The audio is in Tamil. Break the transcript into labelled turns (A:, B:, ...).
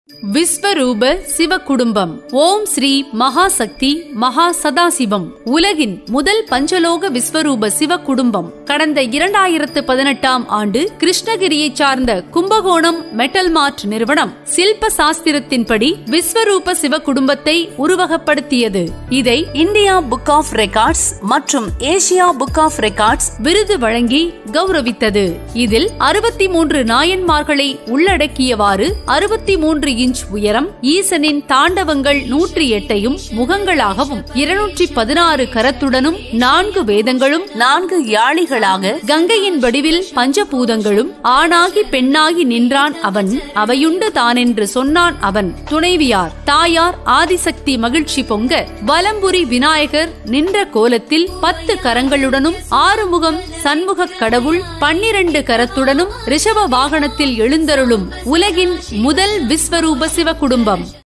A: விஸ்வரூப சிவ குடும்பம் ஓம் ஸ்ரீ மகாசக்தி மகா சதாசிவம் உலகின் முதல் பஞ்சலோக விஸ்வரூப சிவ குடும்பம் கடந்த இரண்டாயிரத்து பதினெட்டாம் ஆண்டு கிருஷ்ணகிரியைச் சார்ந்த கும்பகோணம் மெட்டல் மார்ட் நிறுவனம் சில்ப சாஸ்திரத்தின்படி விஸ்வரூப சிவ குடும்பத்தை உருவகப்படுத்தியது இதை இந்தியா புக் ஆஃப் ரெக்கார்ட்ஸ் மற்றும் ஏசியா புக் ஆஃப் ரெக்கார்ட்ஸ் விருது வழங்கி கௌரவித்தது இதில் அறுபத்தி மூன்று நாயன்மார்களை உள்ளடக்கியவாறு அறுபத்தி மூன்று இன்ச் உயரம் ஈசனின் தாண்டவங்கள் நூற்றி எட்டையும் முகங்களாகவும் இருநூற்றி பதினாறு கரத்துடனும் நான்கு வேதங்களும் நான்கு யாழிகளாக கங்கையின் வடிவில் பஞ்சபூதங்களும் ஆணாகி பெண்ணாகி நின்றான் அவன் அவையுண்டு தானென்று சொன்னான் அவன் துணைவியார் தாயார் ஆதிசக்தி மகிழ்ச்சி பொங்க வலம்புரி விநாயகர் நின்ற கோலத்தில் பத்து கரங்களுடனும் ஆறுமுகம் சண்முகக் கடவுள் பன்னிரண்டு கரத்துடனும் ரிஷப வாகனத்தில் எழுந்தருளும் உலகின் முதல் விஸ்வரூப சிவ குடும்பம்